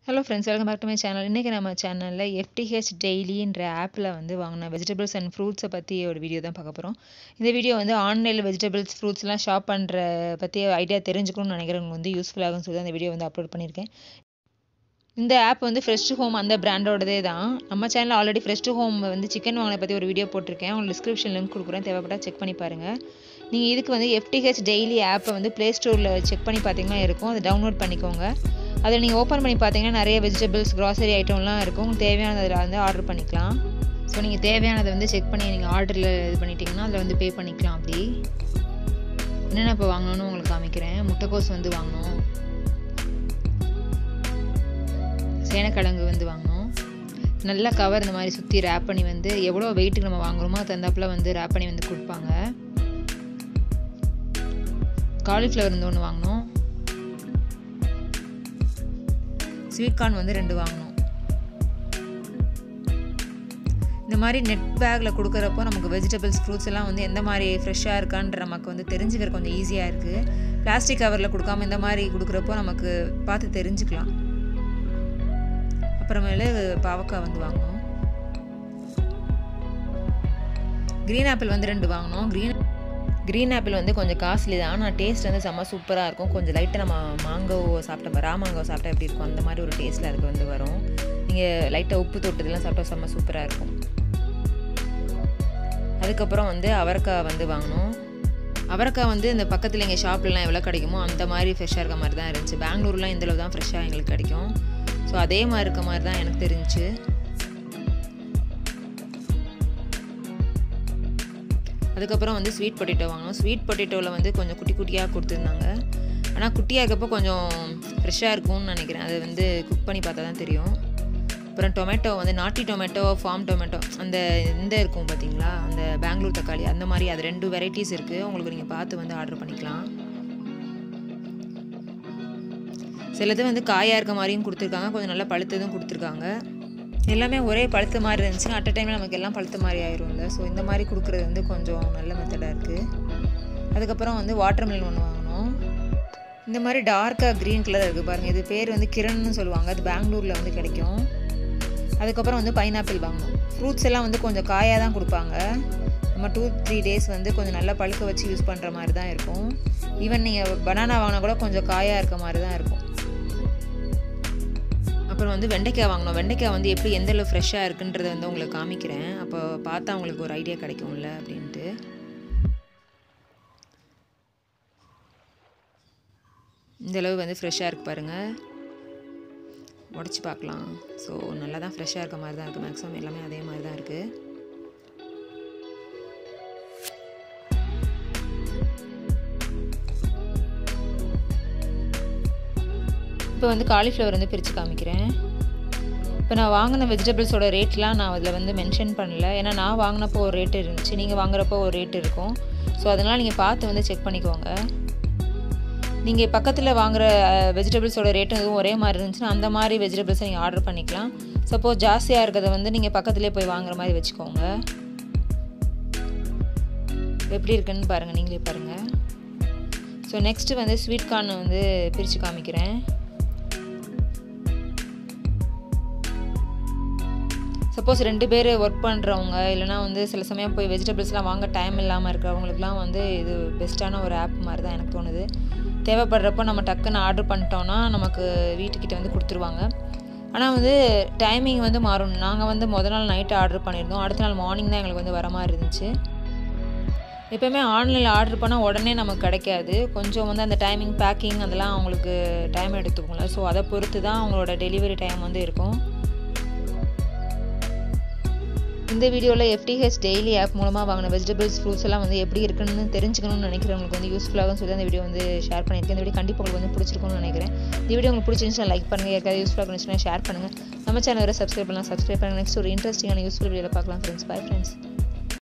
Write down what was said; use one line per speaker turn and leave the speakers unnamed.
hello friends welcome back to my channel இன்றைக்கி நம்ம சேனலில் எஃப்டிஹெச் டெய்லின்ற ஆப்பில் வந்து வாங்கின வெஜிடபிள்ஸ் அண்ட் ஃப்ரூட்ஸை பற்றி ஒரு வீடியோ தான் பார்க்க போகிறோம் இந்த வீடியோ வந்து ஆன்லைனில் வெஜிடபிள்ஸ் ஃப்ரூட்ஸ்லாம் ஷாப் பண்ணுற பற்றி ஐடியா தெரிஞ்சுக்கணும்னு நினைக்கிறவங்க வந்து யூஸ்ஃபுல்லாகும்னு சொல்லி தான் இந்த வீடியோ வந்து அப்லோட் பண்ணியிருக்கேன் இந்த ஆப் வந்து ஃப்ரெஷ் டு ஹோம் அந்த பிராண்டோடதே தான் நம்ம சேனலில் ஆல்ரெடி ஃப்ரெஷ் டு ஹோம் வந்து சிக்கன் வாங்கின பற்றி ஒரு வீடியோ போட்டிருக்கேன் உங்களுக்கு டிஸ்கிரிப்ஷன் லிங்க் கொடுக்குறேன் தேவைப்பட்டா செக் பண்ணி பாருங்கள் நீங்கள் இதுக்கு வந்து எஃப்டிஹெச் டெய்லி ஆப்பை வந்து ப்ளே ஸ்டோரில் செக் பண்ணி பார்த்தீங்கன்னா இருக்கும் அதை டவுன்லோட் பண்ணிக்கோங்க அதில் நீங்கள் ஓப்பன் பண்ணி பார்த்தீங்கன்னா நிறைய வெஜிடபிள்ஸ் க்ராசரி ஐட்டம்லாம் இருக்கும் உங்களுக்கு தேவையானது அதில் வந்து ஆர்டர் பண்ணிக்கலாம் ஸோ நீங்கள் தேவையானதை வந்து செக் பண்ணி நீங்கள் ஆர்டரில் இது பண்ணிட்டீங்கன்னா அதில் வந்து பே பண்ணிக்கலாம் அப்படி என்னென்ன இப்போ வாங்கணும்னு உங்களுக்கு காமிக்கிறேன் முட்டைக்கோஸ் வந்து வாங்கணும் சேனக்கிழங்கு வந்து வாங்கணும் நல்ல கவர் இந்த மாதிரி சுற்றி ரேப் பண்ணி வந்து எவ்வளோ வெயிட்டுக்கு நம்ம வாங்குறோமோ தந்தாப்பில் வந்து ரேப் பண்ணி வந்து கொடுப்பாங்க காலிஃப்ளவர் வந்து ஒன்று வாங்கினோம் ஸ்வீட் கார்ன் வந்து ரெண்டு வாங்கினோம் இந்த மாதிரி நெட் பேக்கில் கொடுக்குறப்போ நமக்கு வெஜிடபிள்ஸ் ஃப்ரூட்ஸ் எல்லாம் வந்து எந்த மாதிரி ஃப்ரெஷ்ஷாக இருக்கான்ற நமக்கு வந்து தெரிஞ்சுக்கிற கொஞ்சம் ஈஸியாக இருக்குது பிளாஸ்டிக் கவரில் கொடுக்காம இந்த மாதிரி கொடுக்குறப்போ நமக்கு பார்த்து தெரிஞ்சுக்கலாம் அப்புறமேலு பாவக்காய் வந்து வாங்கினோம் க்ரீன் ஆப்பிள் வந்து ரெண்டு வாங்கினோம் க்ரீன் க்ரீன் ஆப்பிள் வந்து கொஞ்சம் காஸ்ட்லி தான் ஆனால் டேஸ்ட் வந்து செம்ம சூப்பராக இருக்கும் கொஞ்சம் லைட்டாக நம்ம மாங்கோ சாப்பிட்ட ரா மாங்கோ சாப்பிட்டா எப்படி இருக்கும் அந்த மாதிரி ஒரு டேஸ்ட்டில் அதுக்கு வந்து வரும் நீங்கள் லைட்டாக உப்பு தொட்டதெல்லாம் சாப்பிட்டா செம்ம சூப்பராக இருக்கும் அதுக்கப்புறம் வந்து அவரைக்காய் வந்து வாங்கினோம் அவரைக்காய் வந்து இந்த பக்கத்தில் எங்கள் ஷாப்லலாம் எவ்வளோ கிடைக்குமோ அந்த மாதிரி ஃப்ரெஷ்ஷாக இருக்க மாதிரி தான் இருந்துச்சு பெங்களூர்லாம் இந்தளவு தான் ஃப்ரெஷ்ஷாக எங்களுக்கு கிடைக்கும் ஸோ அதே மாதிரி இருக்க மாதிரி தான் எனக்கு தெரிஞ்சிச்சு அதுக்கப்புறம் வந்து ஸ்வீட் பொட்டேட்டோ வாங்கினோம் ஸ்வீட் பொட்டேட்டோவில் வந்து கொஞ்சம் குட்டி குட்டியாக கொடுத்துருந்தாங்க ஆனால் குட்டியாக இருக்கப்போ கொஞ்சம் ஃப்ரெஷ்ஷாக இருக்கும்னு நினைக்கிறேன் அது வந்து குக் பண்ணி பார்த்தா தான் தெரியும் அப்புறம் டொமேட்டோ வந்து நாட்டி டொமேட்டோ ஃபார்ம் டொமேட்டோ அந்த இந்த இருக்கும் பார்த்தீங்களா அந்த பெங்களூர் தக்காளி அந்த மாதிரி அது ரெண்டு வெரைட்டிஸ் இருக்குது உங்களுக்கு நீங்கள் பார்த்து வந்து ஆர்டர் பண்ணிக்கலாம் சிலது வந்து காயாக இருக்க மாதிரியும் கொடுத்துருக்காங்க கொஞ்சம் நல்லா பழுத்ததும் கொடுத்துருக்காங்க எல்லாமே ஒரே பழுத்த மாதிரி இருந்துச்சுன்னா அட் அ டைமில் நமக்கு எல்லாம் பழுத்த மாதிரி ஆயிரும்ல ஸோ இந்த மாதிரி கொடுக்குறது வந்து கொஞ்சம் நல்ல மெத்தடாக இருக்குது அதுக்கப்புறம் வந்து வாட்டர் மிலன் ஒன்று வாங்கினோம் இந்த மாதிரி டார்க்காக க்ரீன் கலர் இருக்குது பாருங்கள் இது பேர் வந்து கிரண்னு சொல்லுவாங்க அது பெங்களூரில் வந்து கிடைக்கும் அதுக்கப்புறம் வந்து பைனாப்பிள் வாங்கணும் ஃப்ரூட்ஸ் எல்லாம் வந்து கொஞ்சம் காயாக தான் கொடுப்பாங்க நம்ம டூ த்ரீ டேஸ் வந்து கொஞ்சம் நல்லா பழுக்க வச்சு யூஸ் பண்ணுற மாதிரி தான் இருக்கும் ஈவன் நீங்கள் பனானா வாங்கினா கூட கொஞ்சம் காயாக இருக்க மாதிரி தான் இருக்கும் அப்புறம் வந்து வெண்டைக்காய் வாங்கினோம் வெண்டைக்காய் வந்து எப்படி எந்த அளவு ஃப்ரெஷ்ஷாக இருக்குன்றதை வந்து உங்களுக்கு காமிக்கிறேன் அப்போ பார்த்தா உங்களுக்கு ஒரு ஐடியா கிடைக்கும்ல அப்படின்ட்டு இந்த அளவு வந்து ஃப்ரெஷ்ஷாக இருக்குது பாருங்கள் உடச்சி பார்க்கலாம் ஸோ நல்லா தான் ஃப்ரெஷ்ஷாக இருக்க மாதிரி தான் இருக்குது மேக்ஸிமம் எல்லாமே அதே மாதிரி தான் இருக்குது இப்போ வந்து காலிஃப்ளவர் வந்து பிரித்து காமிக்கிறேன் இப்போ நான் வாங்கின வெஜிடபிள்ஸோட ரேட்லாம் நான் அதில் வந்து மென்ஷன் பண்ணல ஏன்னா நான் வாங்கினப்போ ஒரு ரேட் இருந்துச்சு நீங்கள் வாங்குறப்போ ஒரு ரேட் இருக்கும் ஸோ அதனால் நீங்கள் பார்த்து வந்து செக் பண்ணிக்கோங்க நீங்கள் பக்கத்தில் வாங்குகிற வெஜிடபிள்ஸோட ரேட்டும் எதுவும் ஒரே மாதிரி இருந்துச்சுன்னா அந்த மாதிரி வெஜிடபிள்ஸை நீங்கள் ஆர்டர் பண்ணிக்கலாம் சப்போஸ் ஜாஸ்தியாக இருக்கிறத வந்து நீங்கள் பக்கத்துலேயே போய் வாங்குற மாதிரி வச்சுக்கோங்க எப்படி இருக்குன்னு பாருங்கள் நீங்களே பாருங்கள் ஸோ நெக்ஸ்ட்டு வந்து ஸ்வீட் கார்ன் வந்து பிரித்து காமிக்கிறேன் சப்போஸ் ரெண்டு பேர் ஒர்க் பண்ணுறவங்க இல்லைனா வந்து சில சமயம் போய் வெஜிடபிள்ஸ்லாம் வாங்க டைம் இல்லாமல் இருக்கிறவங்களுக்குலாம் வந்து இது பெஸ்ட்டான ஒரு ஆப் மாதிரி தான் எனக்கு தோணுது தேவைப்படுறப்போ நம்ம டக்குன்னு ஆர்டர் பண்ணிட்டோன்னா நமக்கு வீட்டுக்கிட்ட வந்து கொடுத்துருவாங்க ஆனால் வந்து டைமிங் வந்து மாறும் நாங்கள் வந்து முத நாள் நைட்டு ஆர்டர் பண்ணியிருந்தோம் அடுத்த நாள் மார்னிங் தான் எங்களுக்கு வந்து வர மாதிரி இருந்துச்சு எப்போயுமே ஆன்லைனில் ஆர்டர் பண்ணால் உடனே நமக்கு கிடைக்காது கொஞ்சம் வந்து அந்த டைமிங் பேக்கிங் அதெல்லாம் அவங்களுக்கு டைம் எடுத்துக்கோங்கள ஸோ அதை பொறுத்து தான் அவங்களோட டெலிவரி டைம் வந்து இருக்கும் இந்த வீடியோவில் எஃப்டிஹெச் டெய்லி ஆப் மூலமாக வாங்கின வெஜிடபிள்ஸ் ஃப்ரூட்ஸ் எல்லாம் வந்து எப்படி இருக்குன்னு தெரிஞ்சுக்கணும்னு நினைக்கிறவங்களுக்கு வந்து யூஸ்ஃபுல்லாகும் சொல்லி அந்த வீடியோ வந்து ஷேர் பண்ணியிருக்கேன் இந்த வீடியோ கண்டிப்பாக உங்களுக்கு வந்து பிடிச்சிருக்கும்னு நினைக்கிறேன் இந்த வீடியோ உங்களுக்கு பிடிச்சிருந்துச்சுன்னா லைக் பண்ணுங்கள் யாருக்காவது யூஸ்ஃபுல்லாக இருந்துச்சுன்னா ஷேர் பண்ணுங்கள் நம்ம சேனல் வரை சப்ஸ்கிரைப் பண்ணலாம் சப்ஸ்கிரைப் பண்ணுங்கள் நெக்ஸ்ட் ஒரு இன்ட்ரெஸ்டிங்கான யூஸ்ஃபுல் வீடியோவில் பார்க்கலாம் ஃப்ரெண்ட்ஸ் பை ஃப்ரெண்ட்ஸ்